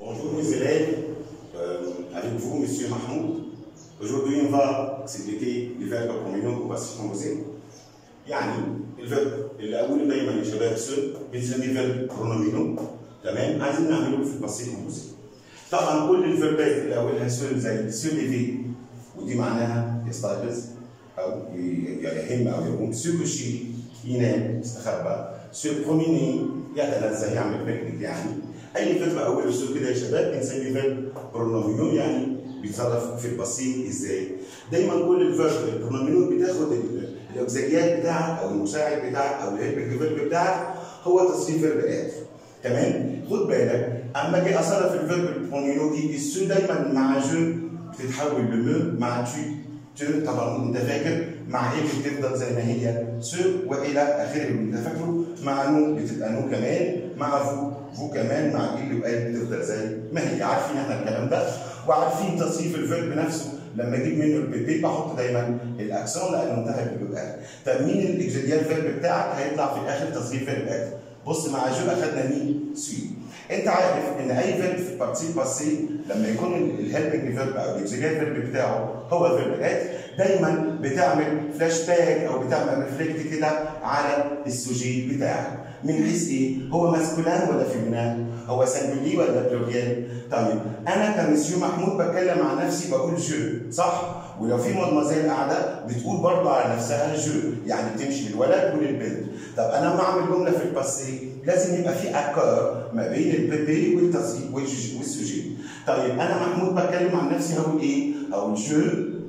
Bonjour mes élèves, euh, avec vous Monsieur Mahmoud. Aujourd'hui on va expliquer les verbes communaux qu'on va se composer. يعني الفيرب الاول دايما يا شباب سو بنسميه فيرب برونومينو تمام عايزين نعمله في الباسي كومبوزي طبعا كل الفيربات اللي اولها سو زي سو ليفي ودي معناها يستيقظ او يهم او يقوم سو كوشي ينام يستخبى سو بروميني يتنزه يعمل بيكنيك يعني اي فيرب اوله سو كده يا شباب بنسميه فيرب برونومينو يعني بيتصرف في البسيط ازاي دايما كل الفيرب البرونومينو بتاخد الاوكسيليات بتاعك او المساعد بتاعك او الهيلبنج فيرب بتاعك هو تصريف فيرب ات تمام خد بالك اما اجي اصرف الفيرب البرونومينو دي السو دايما مع جو بتتحول لمو مع تو تو طبعا انت فاكر مع ايه بتفضل زي ما هي سو والى اخره انت فاكره مع نو بتبقى نو كمان مع فو فو كمان مع ايه وقال بتفضل زي ما هي عارفين احنا الكلام ده وعارفين تصريف الفيرب نفسه لما اجيب منه البيبي بحط دايما الاكسون لانه انتهى بالبيبقى طب مين الاكزيديال فيرب بتاعك هيطلع في الاخر تصريف فيرب ات بص مع جو اخذنا مين سوي انت عارف ان اي فيرب في بارتي باسي لما يكون الهيلبنج فيرب او الاكزيديال فيرب بتاعه هو فيرب ات دايما بتعمل فلاش باك او بتعمل ريفلكت كده على السوجي بتاعك من حيث ايه؟ هو ماسكولان ولا فيمينان؟ هو سنجولي ولا بلوريال؟ طيب انا كمسيو محمود بتكلم عن نفسي بقول جو صح؟ ولو في مدمزيل قاعده بتقول برضه على نفسها جو يعني بتمشي للولد وللبنت طب انا لما اعمل جمله في الباسي لازم يبقى في اكار ما بين البيبي والتصريف والسوجي طيب انا محمود بتكلم عن نفسي هقول ايه؟ هقول جو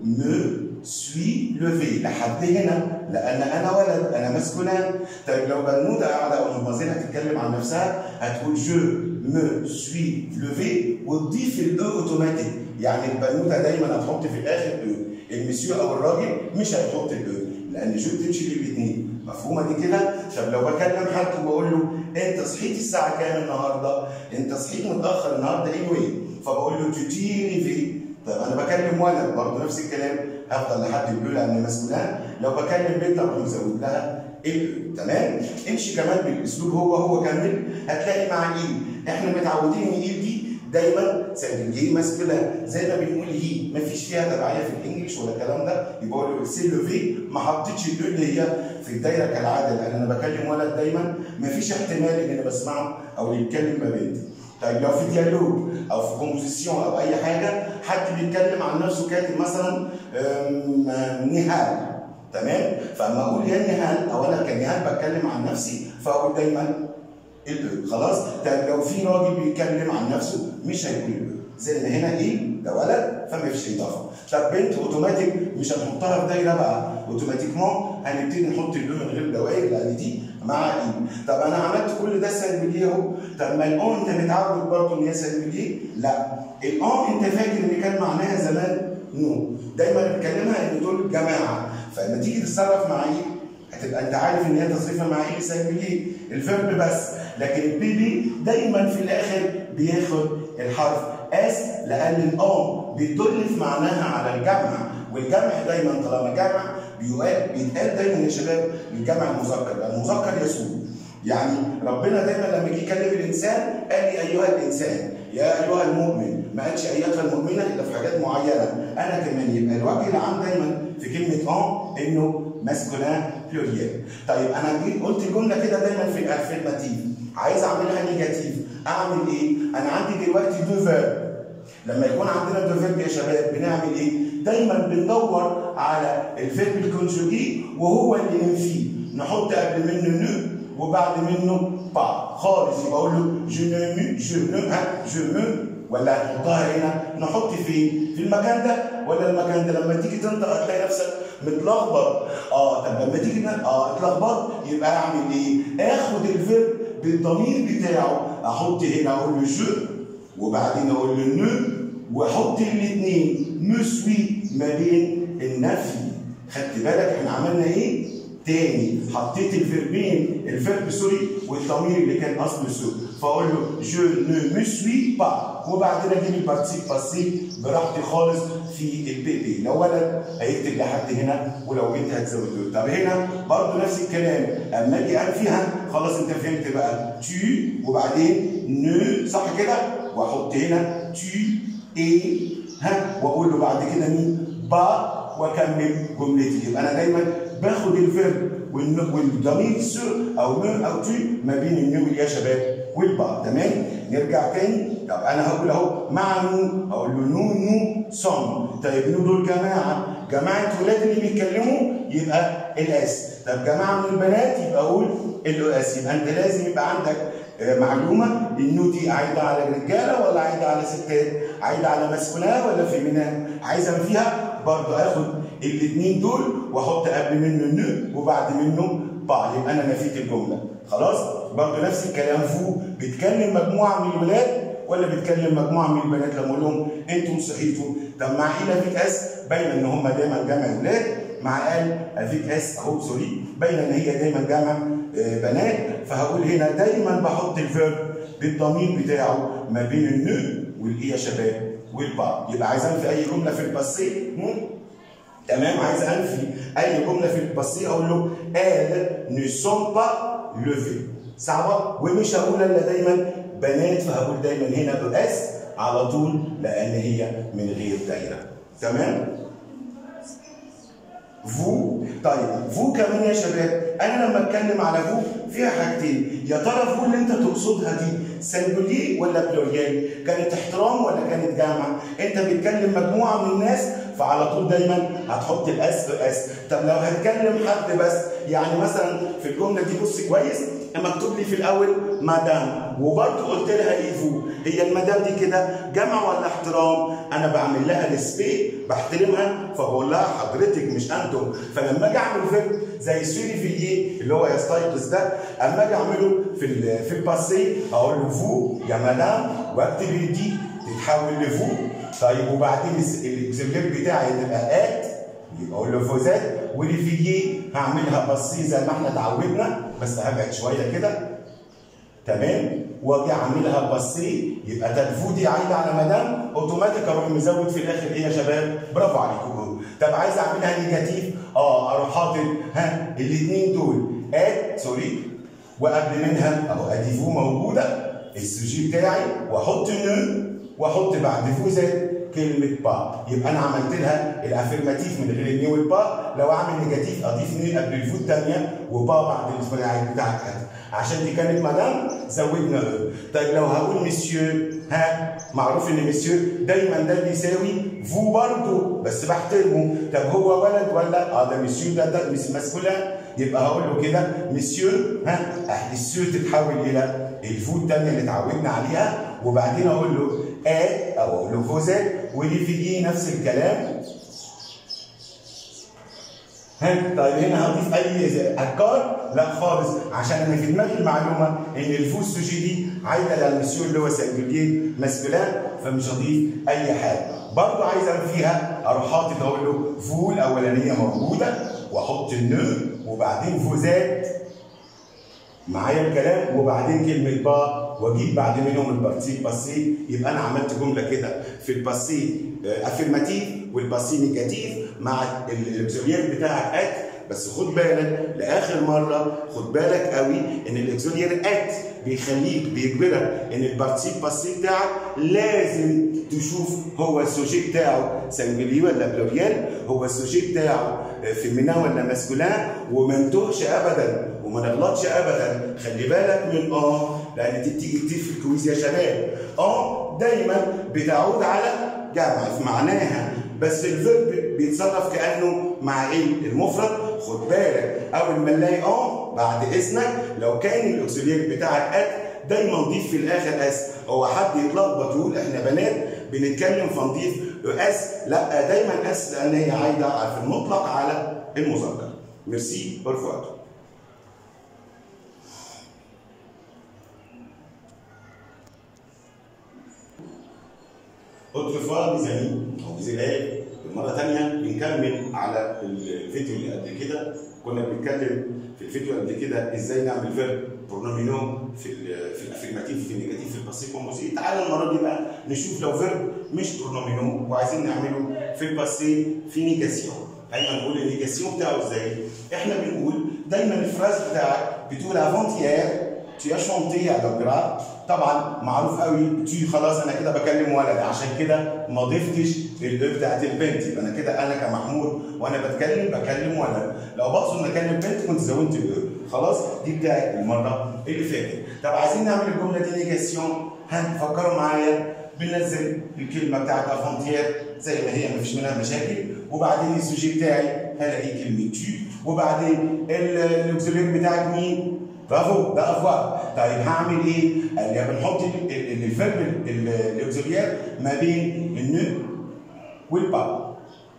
مو سوي لوفي لحد هنا لان انا ولد انا ماسكولان طيب لو بنوته قاعده او مدمزيل هتتكلم عن نفسها هتقول جو مو سوي لوفي وتضيف الاو اوتوماتيك يعني البنوته دايما هتحط في الاخر او المسيو او الراجل مش هيحط الاو لان جو بتمشي للاثنين مفهومه دي كده طب لو بكلم حد وبقول له انت صحيت الساعه كام النهارده انت صحيت متاخر النهارده ايه وين فبقول له تجيني في طب انا بكلم ولد برضه نفس الكلام هفضل لحد يقول لان مسؤولان لو بكلم بنت اروح مزود لها ال تمام امشي كمان بالاسلوب هو هو كمل هتلاقي مع ايه احنا متعودين ان ايه دي دايما سنجلي ماسكولان زي ما بنقول هي ما فيش فيها تبعيه في الانجليش ولا الكلام ده يبقى اقول له سي لوفي ما حطيتش الاو اللي هي في الدايره كالعاده لان انا بكلم ولد دايما ما فيش احتمال ان انا بسمعه او يتكلم ما بنتي طيب لو في ديالوج او في كومبوزيسيون او اي حاجه حد بيتكلم عن نفسه كاتب مثلا نهال تمام فاما اقول يا نهال او انا كنهال بتكلم عن نفسي فاقول دايما الاو خلاص طيب لو في راجل بيتكلم عن نفسه مش هيقول الاو زي ما هنا ايه ده ولد فما فيش اضافه طب بنت اوتوماتيك مش هنحطها في دايره بقى اوتوماتيكمون هنبتدي نحط الاو من غير دوائر لان دي مع ايه طب انا عملت كل ده سلبيليه اهو طب ما الاون انت متعود برضه ان هي سلبيليه لا الاون انت فاكر ان كان معناها زمان نو دايما بتكلمها ان دول جماعه فلما تيجي تتصرف مع ايه هتبقى انت عارف ان هي تصريفها مع ايه سلبيليه الفيرب بس لكن البيبي دايما في الاخر بياخد الحرف اس لان الاون بيدل في معناها على الجمع والجمع دايما طالما جمع بيتقال دايما يا شباب الجمع المذكر لان المذكر يسوع يعني ربنا دايما لما جه يكلم الانسان قال لي ايها الانسان يا ايها المؤمن ما قالش ايتها المؤمنه الا في حاجات معينه انا كمان يبقى الوجه العام دايما في كلمه اون انه ماسكولان بلوريال طيب انا جيت قلت الجمله كده دايما في الافيرماتيف عايز اعملها نيجاتيف اعمل ايه؟ انا عندي دلوقتي دو فيرب لما يكون عندنا دو فيرب يا شباب بنعمل ايه؟ دايما بندور على الفيرب الكونجوجي وهو اللي ننفيه نحط قبل منه نو وبعد منه با خالص يبقى اقول له جو نو مو جو نو ها جو مو ولا هنحطها هنا نحط فين؟ في المكان ده ولا المكان ده لما تيجي تنطق هتلاقي نفسك متلخبط اه طب لما تيجي اه اتلخبط يبقى اعمل ايه؟ اخد الفيرب بالضمير بتاعه احط هنا اقول له جو وبعدين اقول له نو واحط الاثنين مسوي ما بين النفي خدت بالك احنا عملنا ايه؟ تاني حطيت الفيربين الفيرب سوري والضمير اللي كان اصله سو فاقول له جو نو مسوي با وبعدين اجيب البارتيسيب باسيف براحتي خالص في البي بي لو ولد هيكتب لحد هنا ولو بنت هتزود له طب هنا برضه نفس الكلام اما اجي انفيها خلاص انت فهمت بقى تو وبعدين نو صح كده واحط هنا tu اي ها واقول له بعد كده مين با واكمل جملتي يبقى انا دايما باخد الفيرب والن- والضمير سو او نو او تو ما بين النو يا شباب والبا تمام نرجع تاني طب انا هقول اهو مع نو اقول له نو نو صم طيب نو دول جماعه جماعه ولاد اللي بيتكلموا يبقى الاس طب جماعه من البنات يبقى اقول الاس يبقى انت لازم يبقى عندك آه، معلومه النو دي عايده على الرجاله ولا عايده على ستات عايده على مسكونات ولا فيمينات عايز انفيها برضه اخد الاثنين دول واحط قبل منه نو وبعد منه با يبقى انا نفيت الجمله خلاص برضه نفس الكلام فو بتكلم مجموعه من الولاد ولا بتكلم مجموعه من البنات لما اقول لهم انتم صحيتوا طب مع ايه افيك اس باين ان هم دايما جمع ولاد مع ال افيك اس اهو سوري باين ان هي دايما جمع آه، بنات فهقول هنا دايما بحط الفيرب بالضمير بتاعه ما بين النو والايه يا شباب والبا يبقى عايز انفي اي جمله في الباسيه مم؟ تمام عايز انفي اي جمله في الباسيه اقول له elles ne sont pas levées صعبه ومش هقول الا دايما بنات فهقول دايما هنا اس على طول لان هي من غير دايره تمام فو طيب فو كمان يا شباب انا لما اتكلم على فو فيها حاجتين يا ترى فو اللي انت تقصدها دي سنجوليه ولا بلوريال كانت احترام ولا كانت جامعه انت بتكلم مجموعه من الناس فعلى طول دايما هتحط الاس في اس طب لو هتكلم حد بس يعني مثلا في الجمله دي بص كويس مكتوب لي في الاول مدام وبرضه قلت لها ايفو هي المدام دي كده جمع ولا احترام انا بعمل لها السبي بحترمها فبقول لها حضرتك مش انتم فلما اجي اعمل فيلم زي سوري فييه اللي هو يستيقظ ده اما اجي اعمله في ال- في الباسي اقول له فو يا مدام واكتب دي تتحول لفو طيب وبعدين الس- الاكزيلير بتاعي تبقى ات يبقى اقول له فوزات وليفييه هعملها بصي زي ما احنا اتعودنا بس هبعد شويه كده تمام واجي اعملها بصي يبقى تلفو دي عايده على مدام اوتوماتيك اروح مزود في الاخر ايه يا شباب برافو عليكم طب عايز اعملها نيجاتيف اه اروح حاطط ها الاثنين دول اد سوري وقبل منها اهو ادي فو موجوده السوجي بتاعي واحط نو واحط بعد فو زد كلمه با يبقى انا عملت لها الافيرماتيف من غير النيو والبا لو اعمل نيجاتيف اضيف نيو قبل الفو الثانيه وبا بعد الفرعي بتاعك عشان دي كانت مدام زودنا او طيب لو هقول مسيو ها معروف ان مسيو دايما ده بيساوي فو برضه بس بحترمه طب هو ولد ولا اه ده مسيو ده ده مس مسكولا يبقى هقول له كده مسيو ها اهل السيو تتحول الى الفو الثانيه اللي اتعودنا عليها وبعدين اقول له ا او اقول له فوزات ودي في دي نفس الكلام ها طيب هنا هضيف اي افكار لا خالص عشان انا في دماغي المعلومه ان الفو السوشي دي عايده للمسيو اللي هو سنجوليه ماسكولان فمش هضيف اي حاجه برضه عايز فيها اروح حاطط اقول له فو الاولانيه موجوده واحط النو وبعدين فوزات معايا الكلام وبعدين كلمه با واجيب بعد منهم البارتيك باسي يبقى انا عملت جمله كده في الباسي افيرماتيف والباسي نيجاتيف مع الاكزولير بتاعك ات بس خد بالك لاخر مره خد بالك قوي ان الاكزولير ات بيخليك بيجبرك ان البارتيك باسي بتاعك لازم تشوف هو السوجي بتاعه سنجلي ولا بلوريال هو السوجي بتاعه فيمينا ولا ماسكولان وما نتوهش ابدا وما نغلطش ابدا خلي بالك من اه لان دي بتيجي كتير في الكويز يا شباب اه دايما بتعود على جمع في معناها بس الفيرب بيتصرف كانه مع ايه المفرد خد بالك اول ما نلاقي اه بعد اذنك لو كان الاكسولير بتاعك ات دايما ضيف في الاخر اس هو حد يتلخبط ويقول احنا بنات بنتكلم فنضيف اس لا دايما اس لان هي عايده في المطلق على المذكر ميرسي بورفوار Autrefois, mes amis, او mes élèves, مرة تانية بنكمل على الفيديو اللي قبل كده كنا بنتكلم في الفيديو قبل كده ازاي نعمل فيرب برونومينو في ال في الافيرماتيف في النيجاتيف في الباسي كومبوزيت تعالى المرة دي بقى نشوف لو فيرب مش برونومينو وعايزين نعمله في الباسي في نيجاسيون دايما نقول النيجاسيون بتاعه ازاي؟ احنا بنقول دايما الفراز بتاعك بتقول افونتيير tu as chanté à l'opéra طبعا معروف قوي تي خلاص انا كده بكلم ولد عشان كده ما ضفتش الاو بتاعت البنت يبقى انا كده انا كمحمود وانا بتكلم بكلم ولد لو بقصد ان اكلم بنت كنت زودت الاو خلاص دي بتاعت المره اللي فاتت طب عايزين نعمل الجمله دي نيجاسيون ها فكروا معايا بننزل الكلمه بتاعت افونتير زي ما هي مفيش منها مشاكل وبعدين السوجي بتاعي هلاقي كلمه تو وبعدين الاوكسيلير بتاعك مين؟ برافو ده افوار طيب هعمل ايه؟ قال لي بنحط الفيرب الاوكسيلير ما بين النو والبا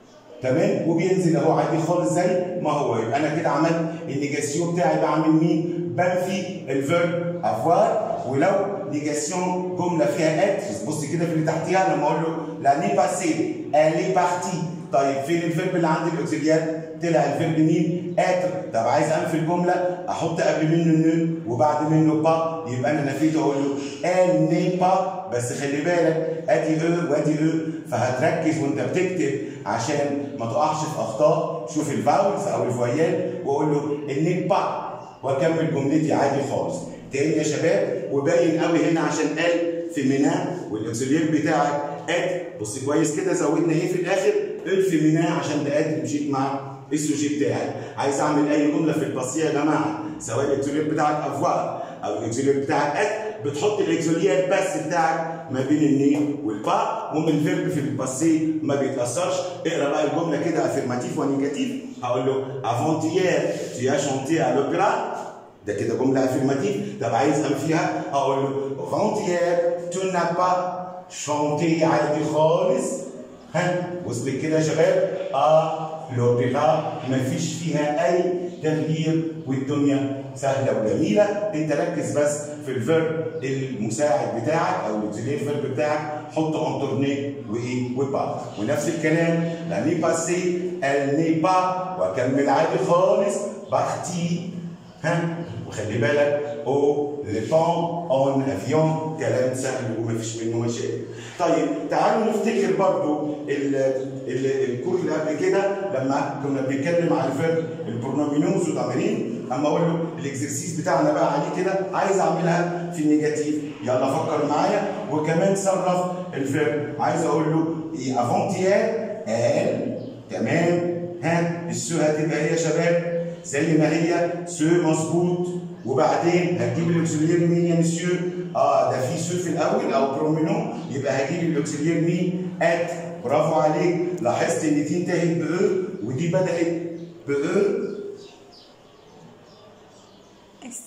تمام وبينزل اهو عادي خالص زي ما هو يبقى انا كده عملت النيجاسيون بتاعي بعمل مين؟ بنفي الفيرب افوار ولو نيجاسيون جمله فيها اتر بص كده في اللي تحتيها لما اقول له لاني باسي الي بارتي طيب فين الفيرب اللي عندي الاوكسيليات؟ طلع الفيرب مين؟ اتر طب عايز انفي الجمله احط قبل منه النو وبعد منه با يبقى انا نفيت اقول له ال ني با بس خلي بالك ادي او وادي او فهتركز وانت بتكتب عشان ما تقعش في اخطاء شوف الفاولز او الفويال واقول له الني با واكمل جملتي عادي خالص تاني يا شباب وباين قوي هنا عشان قال فيمينا والاكسلير بتاعك اد بص كويس كده زودنا ايه في الاخر الفيمينا عشان ده اد مشيت مع السوجي بتاعي عايز اعمل اي جمله في الباسيه يا جماعه سواء الاكسلير بتاعك افوار او الاكسلير بتاعك اد بتحط الاكسليات بس بتاعك ما بين الني والبا ومن الفيرب في الباسي ما بيتاثرش اقرا بقى الجمله كده افيرماتيف ونيجاتيف هقول له افونتيير تي شانتي على الاوبرا ده كده جمله افيرماتيف طب عايز انفيها اقول له افونتيير تو n'a pas chanté عادي خالص ها وصلت كده يا شباب اه الاوبرا مفيش فيها اي تغيير والدنيا سهله وجميله انت ركز بس في الفيرب المساعد بتاعك او الاكسيلير فيرب بتاعك حط اون تورني وايه وبا ونفس الكلام لاني باسي ال ني با واكمل عادي خالص بارتي ها وخلي بالك او لي بون اون افيون كلام سهل ومفيش منه مشاكل طيب تعالوا نفتكر برضو ال ال الكور اللي قبل كده لما كنا بنتكلم على الفيرب البرونومينوز وتمارين اما اقول له الاكسرسيس بتاعنا بقى عليه كده عايز اعملها في النيجاتيف يلا فكر معايا وكمان صرف الفيرب عايز اقول له ايه افونتيير ال تمام ها السو هتبقى ايه يا شباب زي ما هي سو مظبوط وبعدين هتجيب الاكسلير مين يا مسيو؟ اه ده في سو في الاول او برومينو يبقى هجيب الاكسلير مين؟ ات برافو عليك لاحظت ان دي انتهت باو ودي بدات باو اس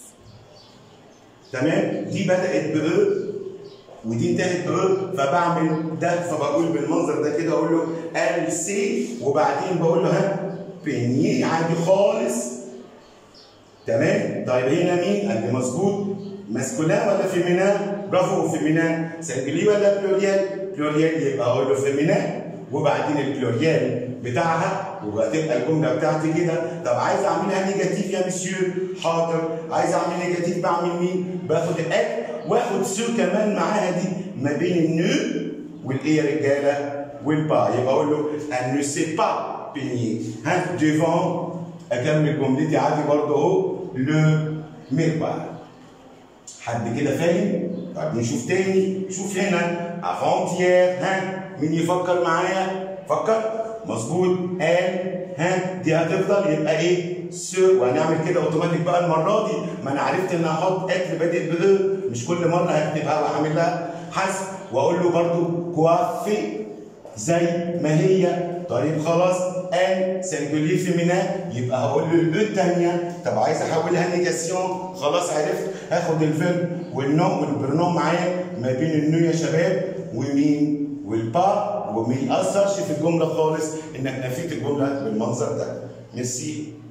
تمام؟ دي بدات باو ودي انتهت باو فبعمل ده فبقول بالمنظر ده كده اقول له ال سي وبعدين بقول له ها بينيه عادي خالص تمام طيب هنا مين قال لي مظبوط ماسكولين ولا فيمينان برافو فيمينان سنجلي ولا بلوريال بلوريال يبقى اقول له فيمينان وبعدين البلوريال بتاعها وهتبقى الجمله بتاعتي كده طب عايز اعملها نيجاتيف يا مسيو حاضر عايز اعمل نيجاتيف بعمل مين باخد الاك واخد سو كمان معاها دي ما بين النو والايه يا رجاله والبا يبقى اقول له ان نو سي با بيني ها ديفون اكمل جملتي عادي برضه اهو لو ميربار حد كده فاهم؟ طب نشوف تاني شوف هنا افونتيير ها مين يفكر معايا؟ فكر مظبوط قال ها دي هتفضل يبقى ايه؟ سو وهنعمل كده اوتوماتيك بقى المره دي ما انا عرفت ان احط اكل بادئ ب مش كل مره هكتبها واعمل لها حذف واقول له برضو كوافي زي ما هي طيب خلاص ان سنجولير فيمينا يبقى هقول له الاو الثانيه طب عايز احولها نيجاسيون خلاص عرفت هاخد الفيرب والنوم والبرنوم معايا ما بين النو يا شباب ومين والبا وما يأثرش في الجمله خالص انك نفيت الجمله بالمنظر ده ميرسي